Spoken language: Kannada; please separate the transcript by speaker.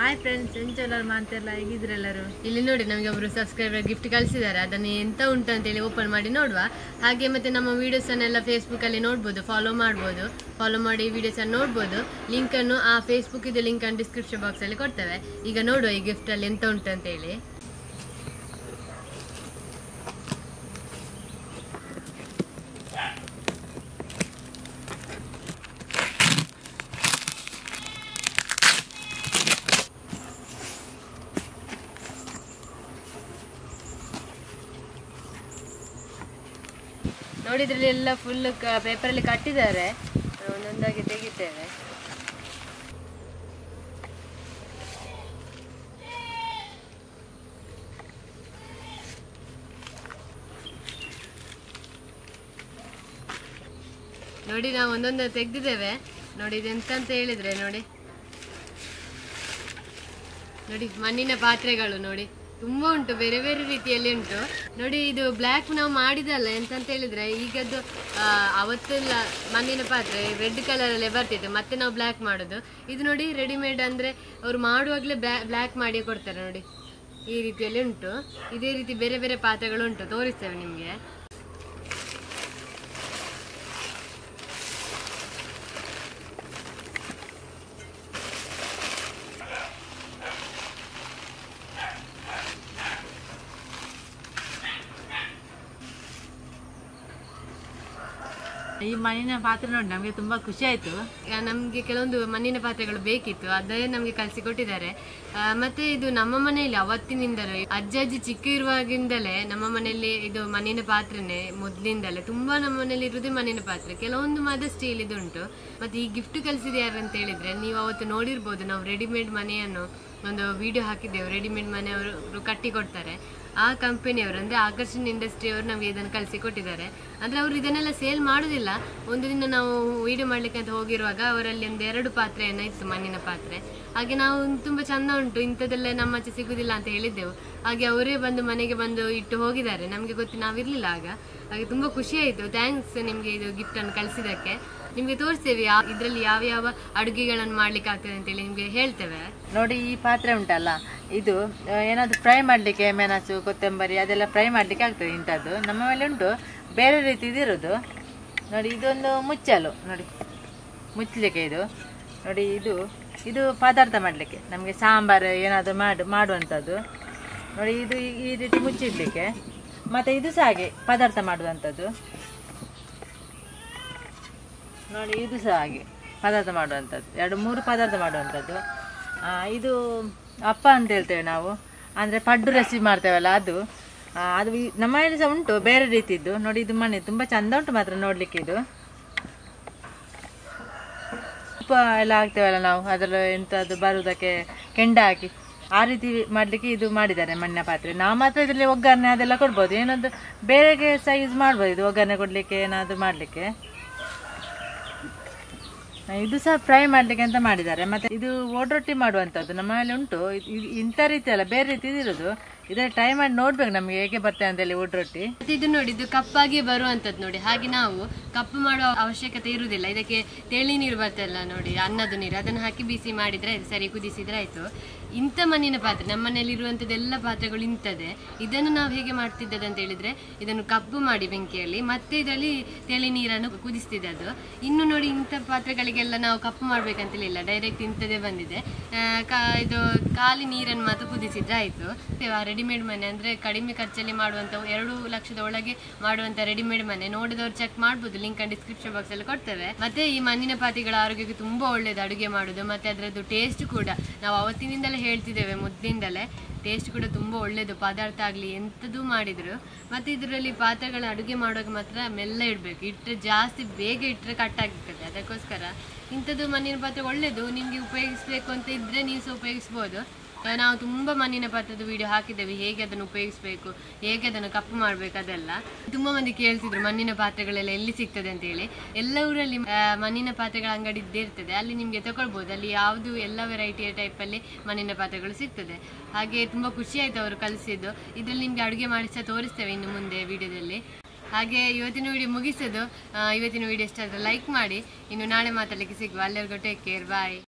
Speaker 1: ಹಾಯ್ ಫ್ರೆಂಡ್ಸ್ ಎಂಚೆಲ್ಲರು ಮಾಡ್ತಿರಲ್ಲ ಹೇಗಿದ್ರೆಲ್ಲರೂ
Speaker 2: ಇಲ್ಲಿ ನೋಡಿ ನಮಗೆ ಒಬ್ರು ಸಬ್ಸ್ಕ್ರೈಬರ್ ಗಿಫ್ಟ್ ಕಳಿಸಿದ್ದಾರೆ ಅದನ್ನು ಎಂತ ಉಂಟು ಅಂತೇಳಿ ಓಪನ್ ಮಾಡಿ ನೋಡುವ ಹಾಗೆ ಮತ್ತೆ ನಮ್ಮ ವಿಡಿಯೋಸನ್ನೆಲ್ಲ ಫೇಸ್ಬುಕ್ಕಲ್ಲಿ ನೋಡ್ಬೋದು ಫಾಲೋ ಮಾಡ್ಬೋದು ಫಾಲೋ ಮಾಡಿ ವಿಡಿಯೋಸನ್ನು ನೋಡ್ಬೋದು ಲಿಂಕನ್ನು ಆ ಫೇಸ್ಬುಕ್ ಇದು ಲಿಂಕನ್ನು ಡಿಸ್ಕ್ರಿಪ್ಷನ್ ಬಾಕ್ಸಲ್ಲಿ ಕೊಡ್ತೇವೆ ಈಗ ನೋಡುವ ಈ ಗಿಫ್ಟಲ್ಲಿ ಎಂತ ಉಂಟು ಅಂತೇಳಿ ನೋಡಿದ್ರಲ್ಲಿ ಎಲ್ಲ ಫುಲ್ ಪೇಪರಲ್ಲಿ ಕಟ್ಟಿದ್ದಾರೆ ಒಂದೊಂದಾಗಿ ತೆಗಿತೇವೆ ನೋಡಿ ನಾವು ಒಂದೊಂದು ತೆಗ್ದಿದ್ದೇವೆ ನೋಡಿ ಇದೆಂತ ಅಂತ ಹೇಳಿದ್ರೆ ನೋಡಿ ನೋಡಿ ಮಣ್ಣಿನ ಪಾತ್ರೆಗಳು ನೋಡಿ ತುಂಬಾ ಉಂಟು ಬೇರೆ ಬೇರೆ ರೀತಿಯಲ್ಲಿ ಉಂಟು ನೋಡಿ ಇದು ಬ್ಲ್ಯಾಕ್ ನಾವು ಮಾಡಿದಲ್ಲ ಎಂತ ಅಂತ ಹೇಳಿದ್ರೆ ಈಗದ್ದು ಆ, ಅವತ್ತೆಲ್ಲ ಮಣ್ಣಿನ ಪಾತ್ರೆ ರೆಡ್ ಕಲರ್ ಅಲ್ಲೇ ಬರ್ತಿತ್ತು ಮತ್ತೆ ನಾವು ಬ್ಲ್ಯಾಕ್ ಮಾಡೋದು ಇದು ನೋಡಿ ರೆಡಿಮೇಡ್ ಅಂದ್ರೆ ಅವ್ರು ಮಾಡುವಾಗಲೇ ಬ್ಲ್ಯಾಕ್ ಮಾಡಿ ಕೊಡ್ತಾರೆ ನೋಡಿ ಈ ರೀತಿಯಲ್ಲಿ ಉಂಟು ಇದೇ ರೀತಿ ಬೇರೆ ಬೇರೆ ಪಾತ್ರೆಗಳು ಉಂಟು ತೋರಿಸ್ತೇವೆ ನಿಮಗೆ
Speaker 1: ಈ ಮಣ್ಣಿನ ಪಾತ್ರೆ ನೋಡಿ ನಮಗೆ ತುಂಬಾ ಖುಷಿ ಆಯ್ತು
Speaker 2: ನಮಗೆ ಕೆಲವೊಂದು ಮಣ್ಣಿನ ಪಾತ್ರೆಗಳು ಬೇಕಿತ್ತು ಅದೇ ನಮಗೆ ಕಲಿಸಿ ಕೊಟ್ಟಿದ್ದಾರೆ ಆ, ಮತ್ತೆ ಇದು ನಮ್ಮ ಮನೆಯಲ್ಲಿ ಅವತ್ತಿನಿಂದಲೂ ಅಜ್ಜ ಅಜ್ಜಿ ಚಿಕ್ಕ ಇರುವಾಗಿಂದಲೇ ನಮ್ಮ ಮನೆಯಲ್ಲಿ ಇದು ಮಣ್ಣಿನ ಪಾತ್ರೆನೆ ಮೊದಲಿಂದಲೇ ತುಂಬಾ ನಮ್ಮ ಮನೆಯಲ್ಲಿ ಇರುವುದೇ ಮಣ್ಣಿನ ಪಾತ್ರೆ ಕೆಲವೊಂದು ಮಾತ್ರ ಸ್ಟೀಲ್ ಇದು ಉಂಟು ಮತ್ತೆ ಈ ಗಿಫ್ಟ್ ಕಲಿಸಿದ ಯಾರು ಅಂತ ಹೇಳಿದ್ರೆ ನೀವು ಅವತ್ತು ನೋಡಿರ್ಬೋದು ನಾವು ರೆಡಿಮೇಡ್ ಮನೆಯನ್ನು ಒಂದು ವಿಡಿಯೋ ಹಾಕಿದ್ದೆವು ರೆಡಿಮೇಡ್ ಮನೆಯವರು ಕಟ್ಟಿ ಕೊಡ್ತಾರೆ ಆ ಕಂಪನಿಯವರು ಅಂದ್ರೆ ಆಕರ್ಷಣ್ ಇಂಡಸ್ಟ್ರಿ ಅವರು ನಮಗೆ ಇದನ್ನು ಕಲಿಸಿ ಕೊಟ್ಟಿದ್ದಾರೆ ಅಂದ್ರೆ ಅವರು ಇದನ್ನೆಲ್ಲ ಸೇಲ್ ಮಾಡೋದಿಲ್ಲ ಒಂದು ದಿನ ನಾವು ವಿಡಿಯೋ ಮಾಡ್ಲಿಕ್ಕೆ ಅಂತ ಹೋಗಿರುವಾಗ ಅವರಲ್ಲಿ ಒಂದು ಎರಡು ಪಾತ್ರೆಯನ್ನ ಇತ್ತು ಮಣ್ಣಿನ ಪಾತ್ರೆ ಹಾಗೆ ನಾವು ತುಂಬಾ ಚಂದ ಉಂಟು ಇಂಥದ್ದೆಲ್ಲ ನಮ್ಮ ಆಚೆ ಸಿಗುದಿಲ್ಲ ಅಂತ ಹೇಳಿದ್ದೆವು ಹಾಗೆ ಅವರೇ ಬಂದು ಮನೆಗೆ ಬಂದು ಇಟ್ಟು ಹೋಗಿದ್ದಾರೆ ನಮಗೆ ಗೊತ್ತಿ ನಾವಿರ್ಲಿಲ್ಲ ಆಗ ಹಾಗೆ ತುಂಬಾ ಖುಷಿ ಆಯ್ತು ಥ್ಯಾಂಕ್ಸ್ ನಿಮ್ಗೆ ಇದು ಗಿಫ್ಟ್ ಅನ್ನು ಕಳಿಸಿದಕ್ಕೆ ನಿಮ್ಗೆ ತೋರಿಸ್ತೇವೆ ಯಾವ ಇದರಲ್ಲಿ ಯಾವ ಯಾವ ಅಡುಗೆಗಳನ್ನು ಮಾಡ್ಲಿಕ್ಕೆ ಆಗ್ತದೆ ಅಂತೇಳಿ ನಿಮ್ಗೆ ಹೇಳ್ತೇವೆ
Speaker 1: ನೋಡಿ ಈ ಪಾತ್ರೆ ಉಂಟಲ್ಲ ಇದು ಆ, ಏನಾದ್ರು ಫ್ರೈ ಮಾಡ್ಲಿಕ್ಕೆ ಮೆಣಸು ಕೊತ್ತಂಬರಿ ಅದೆಲ್ಲ ಫ್ರೈ ಮಾಡ್ಲಿಕ್ಕೆ ಆಗ್ತದೆ ಇಂಥದ್ದು ನಮ್ಮ ಮೇಲೆ ಉಂಟು ಬೇರೆ ರೀತಿದು ಇರೋದು ನೋಡಿ ಇದೊಂದು ಮುಚ್ಚಲು ನೋಡಿ ಮುಚ್ಚಲಿಕ್ಕೆ ಇದು ನೋಡಿ ಇದು ಇದು ಪದಾರ್ಥ ಮಾಡಲಿಕ್ಕೆ ನಮಗೆ ಸಾಂಬಾರು ಏನಾದರೂ ಮಾಡು ಮಾಡುವಂಥದ್ದು ನೋಡಿ ಇದು ಈ- ಈ ರೀತಿ ಮುಚ್ಚಿಡ್ಲಿಕ್ಕೆ ಮತ್ತು ಇದು ಸಹ ಹಾಗೆ ಪದಾರ್ಥ ಮಾಡುವಂಥದ್ದು ನೋಡಿ ಇದು ಸಹ ಹಾಗೆ ಪದಾರ್ಥ ಮಾಡುವಂಥದ್ದು ಎರಡು ಮೂರು ಪದಾರ್ಥ ಮಾಡುವಂಥದ್ದು ಆ, ಇದು ಅಪ್ಪ ಅಂತ ಹೇಳ್ತೇವೆ ನಾವು ಅಂದರೆ ಪಡ್ಡು ರೆಸಿಪಿ ಮಾಡ್ತೇವಲ್ಲ ಅದು ಆ, ಅದು ಈ- ನಮ್ಮ ಮನೇಲಿ ಸಹ ಉಂಟು ಬೇರೆ ರೀತಿದ್ದು ನೋಡಿ ಇದು ಮನೆ ತುಂಬ ಚಂದ ಉಂಟು ಮಾತ್ರ ನೋಡಲಿಕ್ಕೆ ಇದು ಉಪ್ಪ ಎಲ್ಲ ಹಾಕ್ತೇವಲ್ಲ ನಾವು ಅದರಲ್ಲಿ ಎಂಥದ್ದು ಬರುವುದಕ್ಕೆ ಕೆಂಡ ಹಾಕಿ ಆ ರೀತಿ ಮಾಡಲಿಕ್ಕೆ ಇದು ಮಾಡಿದ್ದಾರೆ ಮಣ್ಣಿನ ಪಾತ್ರೆ ನಾವು ಮಾತ್ರ ಇದರಲ್ಲಿ ಒಗ್ಗರಣೆ ಅದೆಲ್ಲ ಕೊಡ್ಬೋದು ಏನಾದ್ರು ಬೇರೆಗೆ ಸಹ ಯೂಸ್ ಮಾಡ್ಬೋದು ಇದು ಒಗ್ಗರಣೆ ಕೊಡಲಿಕ್ಕೆ ಏನಾದರೂ ಮಾಡಲಿಕ್ಕೆ ಇದು ಸಹ ಫ್ರೈ ಮಾಡ್ಲಿಕ್ಕೆ ಅಂತ ಮಾಡಿದ್ದಾರೆ ಮತ್ತೆ ಇದು ಓಡ್ರೊಟ್ಟಿ ಮಾಡುವಂಥದ್ದು ನಮ್ಮ ಮನೇಲಿ ಉಂಟು ಇದು- ಇದು ಇಂಥ ರೀತಿ ಅಲ್ಲ ಬೇರೆ ರೀತಿ ಇರೋದು ಇದರ ಟ್ರೈ ಮಾಡಿ ನೋಡ್ಬೇಕು ನಮಗೆ ಹೇಗೆ ಬರ್ತದೆ ಅಂತೇಳಿ ಓಡ್ರೊಟ್ಟಿ
Speaker 2: ಮತ್ತೆ ಇದು ನೋಡಿ ಇದು ಕಪ್ಪಾಗಿ ಬರುವಂತದ್ದು ನೋಡಿ ಹಾಗೆ ನಾವು ಕಪ್ಪು ಮಾಡುವ ಅವಶ್ಯಕತೆ ಇರುವುದಿಲ್ಲ ಇದಕ್ಕೆ ತೆಳಿ ನೀರು ಬರ್ತಲ್ಲ ನೋಡಿ ಅನ್ನದ ನೀರು ಅದನ್ನು ಹಾಕಿ ಬಿಸಿ ಮಾಡಿದ್ರೆ ಆಯ್ತು, ಸರಿ ಕುದಿಸಿದ್ರೆ ಆಯ್ತು ಇಂಥ ಮಣ್ಣಿನ ಪಾತ್ರೆ ನಮ್ಮ ಮನೆಯಲ್ಲಿ ಇರುವಂಥದ್ದೆಲ್ಲ ಪಾತ್ರೆಗಳು ಇಂಥದ್ದೇ ಇದನ್ನು ನಾವು ಹೇಗೆ ಮಾಡ್ತಿದ್ದದ್ದು ಅಂತ ಹೇಳಿದ್ರೆ ಇದನ್ನು ಕಪ್ಪು ಮಾಡಿ ಬೆಂಕಿಯಲ್ಲಿ ಮತ್ತೆ ಇದರಲ್ಲಿ ತೆಳಿ ನೀರನ್ನು ಕುದಿಸ್ತಿದ್ದದ್ದು ಇನ್ನು ನೋಡಿ ಇಂಥ ಪಾತ್ರೆಗಳಿಗೆಲ್ಲ ನಾವು ಕಪ್ಪು ಮಾಡ್ಬೇಕಂತಲಿಲ್ಲ ಡೈರೆಕ್ಟ್ ಇಂಥದ್ದೇ ಬಂದಿದೆ ಆ, ಕಾ- ಇದು ಖಾಲಿ ನೀರನ್ನು ಮಾತ್ರ ಕುದಿಸಿದ್ರೆ ಆಯ್ತು ರೆಡಿಮೇಡ್ ಮನೆ ಅಂದ್ರೆ ಕಡಿಮೆ ಖರ್ಚಲ್ಲಿ ಮಾಡುವಂತ ಎರಡು ಲಕ್ಷದ ಒಳಗೆ ಮಾಡುವಂತ ರೆಡಿಮೇಡ್ ಮನೆ ನೋಡಿದವ್ರು ಚೆಕ್ ಮಾಡ್ಬೋದು ಲಿಂಕ್ ಡಿಸ್ಕ್ರಿಪ್ಷನ್ ಬಾಕ್ಸ್ ಅಲ್ಲಿ ಕೊಡ್ತೇವೆ ಮತ್ತೆ ಈ ಮಣ್ಣಿನ ಪಾತಿಗಳ ಆರೋಗ್ಯಕ್ಕೆ ತುಂಬಾ ಒಳ್ಳೇದು ಅಡುಗೆ ಮಾಡುದು ಮತ್ತೆ ಅದರದ್ದು ಟೇಸ್ಟ್ ಕೂಡ ನಾವು ಅವತ್ತಿನಿಂದಲೇ ಹೇಳ್ತಿದ್ದೇವೆ ಮುದ್ದಿಂದಲೇ ಟೇಸ್ಟ್ ಕೂಡ ತುಂಬಾ ಒಳ್ಳೇದು ಪದಾರ್ಥ ಆಗ್ಲಿ ಎಂಥದ್ದು ಮಾಡಿದ್ರು ಮತ್ತೆ ಇದರಲ್ಲಿ ಪಾತ್ರೆಗಳ ಅಡುಗೆ ಮಾಡುವಾಗ ಮಾತ್ರ ಮೆಲ್ಲ ಇಡಬೇಕು ಇಟ್ಟರೆ ಜಾಸ್ತಿ ಬೇಗ ಇಟ್ಟರೆ ಕಟ್ಟಾಗ್ತದೆ ಅದಕ್ಕೋಸ್ಕರ ಇಂಥದ್ದು ಮಣ್ಣಿನ ಪಾತ್ರೆ ಒಳ್ಳೇದು ನಿಮಗೆ ಉಪಯೋಗಿಸ್ಬೇಕು ಅಂತ ಇದ್ರೆ ನೀವು ಸಹ ಉಪಯೋಗಿಸ್ಬೋದು ಆ, ನಾವು ತುಂಬಾ ಮಣ್ಣಿನ ಪಾತ್ರದ ವಿಡಿಯೋ ಹಾಕಿದ್ದೇವೆ ಹೇಗೆ ಅದನ್ನು ಉಪಯೋಗಿಸ್ಬೇಕು ಹೇಗೆ ಅದನ್ನು ಕಪ್ಪು ಮಾಡ್ಬೇಕು ಅದೆಲ್ಲ ತುಂಬಾ ಮಂದಿ ಕೇಳ್ತಿದ್ರು ಮಣ್ಣಿನ ಪಾತ್ರೆಗಳೆಲ್ಲ ಎಲ್ಲಿ ಸಿಗ್ತದೆ ಅಂತ ಹೇಳಿ ಎಲ್ಲ ಊರಲ್ಲಿ ಆ, ಮಣ್ಣಿನ ಪಾತ್ರೆಗಳ ಅಂಗಡಿ ಇದ್ದೇ ಇರ್ತದೆ ಅಲ್ಲಿ ನಿಮ್ಗೆ ತಗೊಳ್ಬೋದು ಅಲ್ಲಿ ಯಾವುದು ಎಲ್ಲ ವೆರೈಟಿಯ ಟೈಪ್ ಅಲ್ಲಿ ಮಣ್ಣಿನ ಪಾತ್ರೆಗಳು ಸಿಗ್ತದೆ ಹಾಗೆ ತುಂಬಾ ಖುಷಿ ಆಯ್ತು ಅವರು ಕಲಿಸಿದ್ದು ಇದ್ರಲ್ಲಿ ನಿಮ್ಗೆ ಅಡುಗೆ ಮಾಡಿ ಸಹ ತೋರಿಸ್ತೇವೆ ಇನ್ನು ಮುಂದೆ ವಿಡಿಯೋದಲ್ಲಿ ಹಾಗೆ ಇವತ್ತಿನ ವಿಡಿಯೋ ಮುಗಿಸೋದು ಆ, ಇವತ್ತಿನ ವಿಡಿಯೋ ಇಷ್ಟ ಆದರೆ ಲೈಕ್ ಮಾಡಿ ಇನ್ನು ನಾಳೆ ಮಾತಾಡಲಿಕ್ಕೆ ಸಿಗುವ ಅಲ್ಲಿವರೆಗೂ ಟೇಕ್ ಕೇರ್ ಬಾಯ್